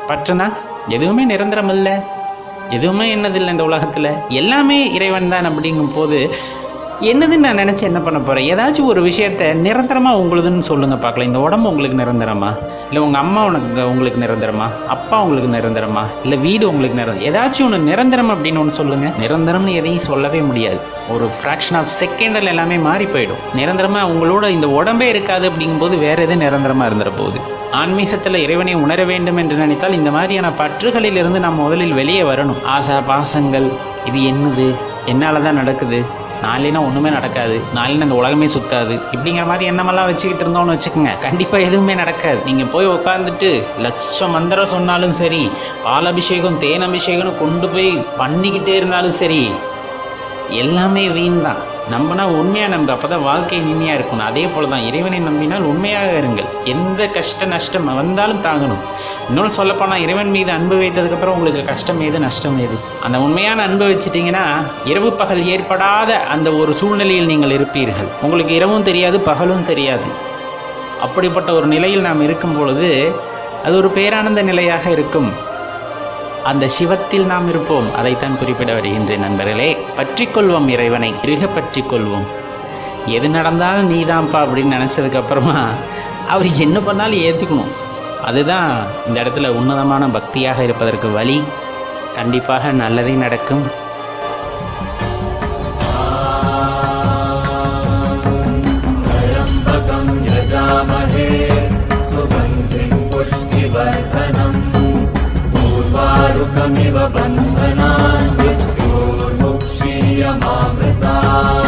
பற்றுனா எதுவுமே நிரந்தரம் இல்லை எதுவுமே என்னதில்லை இந்த உலகத்தில் எல்லாமே இறைவன் தான் அப்படிங்கும் போது என்னதுன்னு நான் நினச்சி என்ன பண்ண போகிறேன் ஏதாச்சும் ஒரு விஷயத்த நிரந்தரமாக உங்களுதுன்னு சொல்லுங்கள் பார்க்கலாம் இந்த உடம்பு உங்களுக்கு நிரந்தரமா இல்லை உங்கள் அம்மா உனக்கு உங்களுக்கு நிரந்தரமா அப்பா உங்களுக்கு நிரந்தரமா இல்லை வீடு உங்களுக்கு நிரந்தரம் ஏதாச்சும் ஒன்று நிரந்தரம் அப்படின்னு ஒன்று சொல்லுங்கள் நிரந்தரம்னு எதையும் சொல்லவே முடியாது ஒரு ஃப்ராக்ஷன் ஆஃப் செகண்டில் எல்லாமே மாறி போயிடும் நிரந்தரமாக உங்களோட இந்த உடம்பே இருக்காது அப்படிங்கும்போது வேறு எது நிரந்தரமாக இருந்துட போகுது ஆன்மீகத்தில் இறைவனை உணர வேண்டும் என்று நினைத்தால் இந்த மாதிரியான பற்றுகளிலிருந்து நாம் முதலில் வெளியே வரணும் ஆசை பாசங்கள் இது என்னது என்னால் தான் நடக்குது நாளைனா ஒன்றுமே நடக்காது நாளைனா இந்த உலகமே சுத்தாது இப்படிங்கிற மாதிரி எண்ணமெல்லாம் வச்சுக்கிட்டு இருந்தோம்னு வச்சுக்கோங்க கண்டிப்பாக எதுவுமே நடக்காது நீங்கள் போய் உட்காந்துட்டு லட்சம் மந்திரம் சொன்னாலும் சரி பால் அபிஷேகம் தேன் அபிஷேகம்னு கொண்டு போய் பண்ணிக்கிட்டே இருந்தாலும் சரி எல்லாமே வீண் தான் நம்பினா உண்மையாக நம்பு அப்போ தான் வாழ்க்கை இனிமையாக இருக்கணும் அதே போல் தான் இறைவனை நம்பினால் உண்மையாக இருங்கள் எந்த கஷ்ட நஷ்டம் வந்தாலும் தாங்கணும் இன்னொன்று சொல்லப்போனால் இறைவன் மீது அன்பு வைத்ததுக்கப்புறம் உங்களுக்கு கஷ்டம் ஏது நஷ்டம் ஏது அந்த உண்மையான அன்பு வச்சிட்டிங்கன்னா இரவு பகல் ஏற்படாத அந்த ஒரு சூழ்நிலையில் நீங்கள் இருப்பீர்கள் உங்களுக்கு இரவும் தெரியாது பகலும் தெரியாது அப்படிப்பட்ட ஒரு நிலையில் நாம் இருக்கும் பொழுது அது ஒரு பேரானந்த நிலையாக இருக்கும் அந்த சிவத்தில் நாம் இருப்போம் அதைத்தான் குறிப்பிட வருகின்றேன் நண்பர்களே பற்றிக்கொள்வோம் இறைவனை இறுக பற்றிக்கொள்வோம் எது நடந்தாலும் நீதான்ப்பா அப்படின்னு நினச்சதுக்கு அப்புறமா அவர் என்ன பண்ணாலும் ஏற்றுக்கணும் அதுதான் இந்த இடத்துல உன்னதமான பக்தியாக இருப்பதற்கு வழி கண்டிப்பாக நல்லதே நடக்கும் त्र्यम्बकं यजामहे सुगन्धिं पुष्टिवर्धनम् पूर्वारुकमिव बन्धनान् मृत्योर्मुक्षीयमामृता